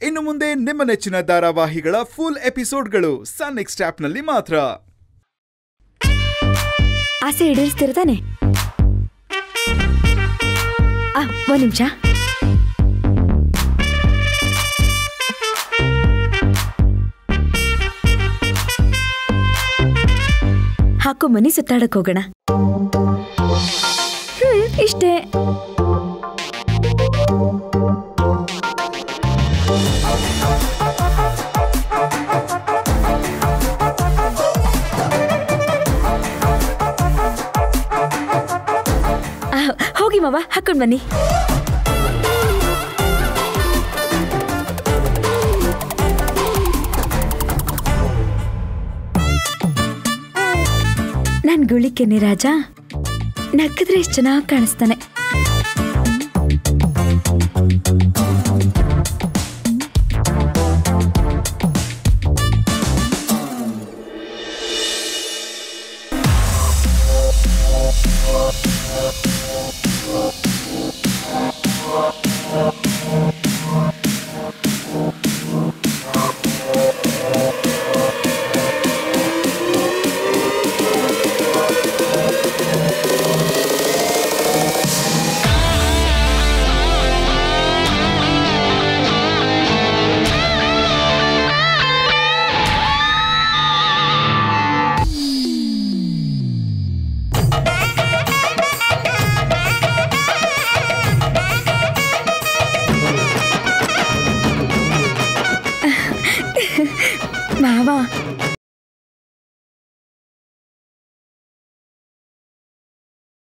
ಇನ್ನು ಮುಂದೆ ನಿಮ್ಮ ನೆಚ್ಚಿನ ಧಾರಾವಾಹಿಗಳ ಫುಲ್ ಎಪಿಸೋಡ್ಗಳು ಸನ್ ನೆಕ್ಸ್ಟ್ ಆಪ್ನಲ್ಲಿ ಮಾತ್ರ ಆಸೆ ಈಡೇರಿಸ್ತಿರ್ತಾನೆ ಆ ಒಂದ್ ನಿಮಿಷ ಹಾಕು ಮನಿ ಸುತ್ತಾಡಕ್ ಹೋಗೋಣ ಹ್ಮ್ ಇಷ್ಟೇ ಆ, ಹೋಗಿ ಮಾವ ಹಾಕೊಂಡ್ ಬನ್ನಿ ನನ್ ಗುಳಿಕೆನೆ ರಾಜ ನಕ್ಕಿದ್ರೆ ಎಷ್ಟು ಚೆನ್ನಾಗಿ ಕಾಣಿಸ್ತಾನೆ ಮಾವ